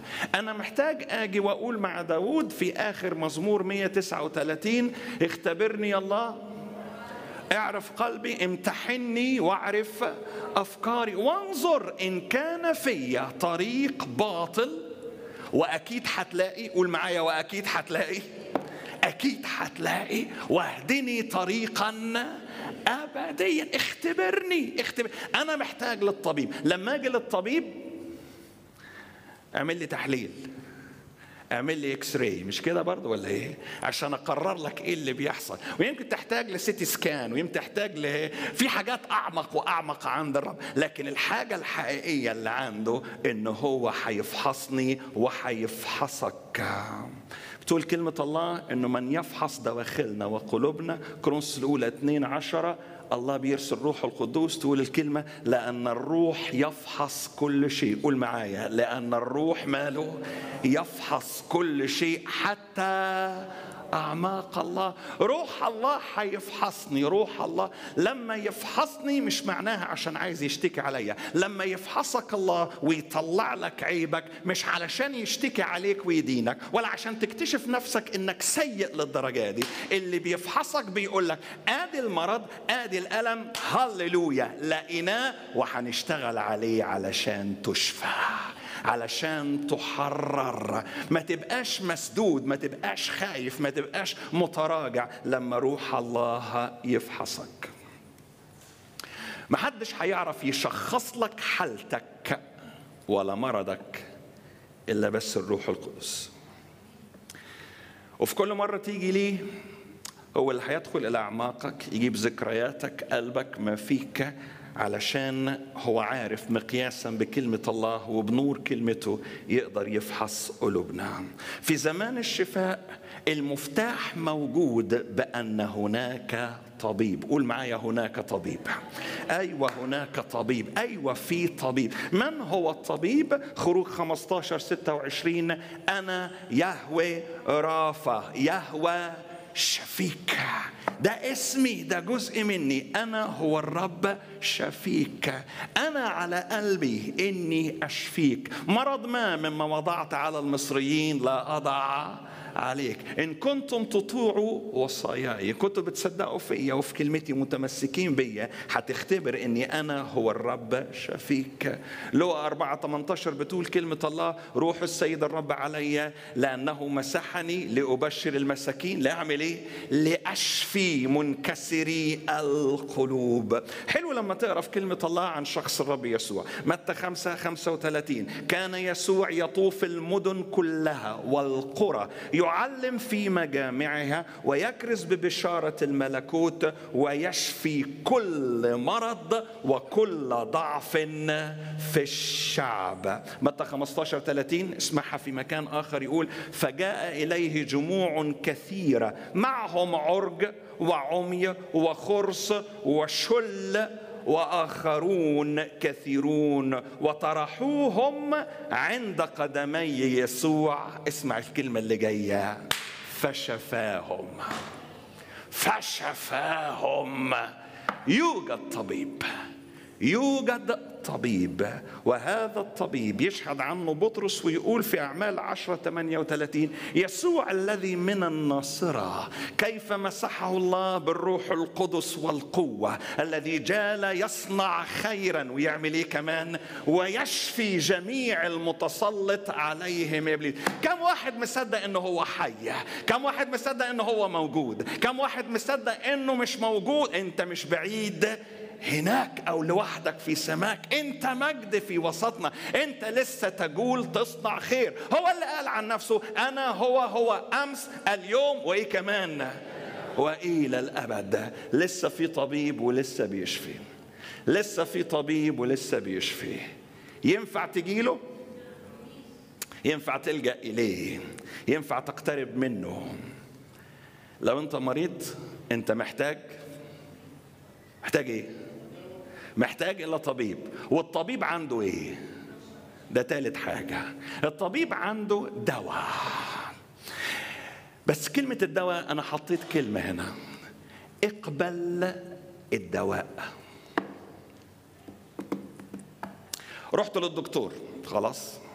الله أنا محتاج أجي وأقول مع داود في آخر مزمور 139 اختبرني يا الله اعرف قلبي امتحني واعرف افكاري وانظر ان كان في طريق باطل واكيد هتلاقي قول معايا واكيد هتلاقي اكيد هتلاقي واهدني طريقا ابديا اختبرني اختبر انا محتاج للطبيب لما اجي للطبيب اعمل لي تحليل اعمل لي اكس راي مش كده برضه ولا ايه عشان اقرر لك ايه اللي بيحصل ويمكن تحتاج لسيتي سكان ويمكن تحتاج ل في حاجات اعمق واعمق عند الرب لكن الحاجه الحقيقيه اللي عنده ان هو هيفحصني وهيفحصك بتقول كلمة الله انه من يفحص دواخلنا وقلوبنا كرونس الاولى 2 عشرة الله بيرسل روح القدوس تقول الكلمة لأن الروح يفحص كل شيء قول معايا لأن الروح ماله يفحص كل شيء حتى أعماق الله روح الله هيفحصني روح الله لما يفحصني مش معناها عشان عايز يشتكي عليا لما يفحصك الله ويطلع لك عيبك مش علشان يشتكي عليك ويدينك ولا عشان تكتشف نفسك انك سيء للدرجة دي اللي بيفحصك بيقول لك ادي المرض ادي الالم هللويا لقيناه وهنشتغل عليه علشان تشفى علشان تحرر ما تبقاش مسدود ما تبقاش خايف ما تبقاش متراجع لما روح الله يفحصك ما حدش هيعرف يشخص لك حالتك ولا مرضك الا بس الروح القدس وفي كل مره تيجي ليه هو اللي هيدخل الى اعماقك يجيب ذكرياتك قلبك ما فيك علشان هو عارف مقياسا بكلمة الله وبنور كلمته يقدر يفحص قلوبنا في زمان الشفاء المفتاح موجود بأن هناك طبيب قول معايا هناك طبيب أيوة هناك طبيب أيوة في طبيب من هو الطبيب خروج 15 26 أنا يهوى رافا يهوى شفيك ده اسمي ده جزء مني انا هو الرب شفيك انا على قلبي اني اشفيك مرض ما مما وضعت على المصريين لا اضع عليك ان كنتم تطيعوا وصاياي كنتم بتصدقوا فيا وفي كلمتي متمسكين بيا هتختبر اني انا هو الرب شفيك لو 4 18 بتقول كلمه الله روح السيد الرب علي لانه مسحني لابشر المساكين لاعمل ايه لاشفي منكسري القلوب حلو لما تقرا في كلمه الله عن شخص الرب يسوع متى 5 35 كان يسوع يطوف المدن كلها والقرى يعلم في مجامعها ويكرز ببشارة الملكوت ويشفي كل مرض وكل ضعف في الشعب متى 15 30 اسمعها في مكان آخر يقول فجاء إليه جموع كثيرة معهم عرج وعمي وخرس وشل واخرون كثيرون وطرحوهم عند قدمي يسوع اسمع الكلمه اللي جايه فشفاهم فشفاهم يوجد طبيب يوجد طبيب وهذا الطبيب يشهد عنه بطرس ويقول في أعمال 10 38 يسوع الذي من الناصرة كيف مسحه الله بالروح القدس والقوة الذي جال يصنع خيرا ويعمل ايه كمان ويشفي جميع المتسلط عليهم ابليس كم واحد مصدق انه هو حي كم واحد مصدق انه هو موجود كم واحد مصدق انه مش موجود انت مش بعيد هناك او لوحدك في سماك انت مجد في وسطنا انت لسه تجول تصنع خير هو اللي قال عن نفسه انا هو هو امس اليوم وايه كمان والى الابد لسه في طبيب ولسه بيشفي لسه في طبيب ولسه بيشفي ينفع تجيله ينفع تلجا اليه ينفع تقترب منه لو انت مريض انت محتاج محتاج ايه محتاج الى طبيب والطبيب عنده ايه ده تالت حاجه الطبيب عنده دواء بس كلمه الدواء انا حطيت كلمه هنا اقبل الدواء رحت للدكتور خلاص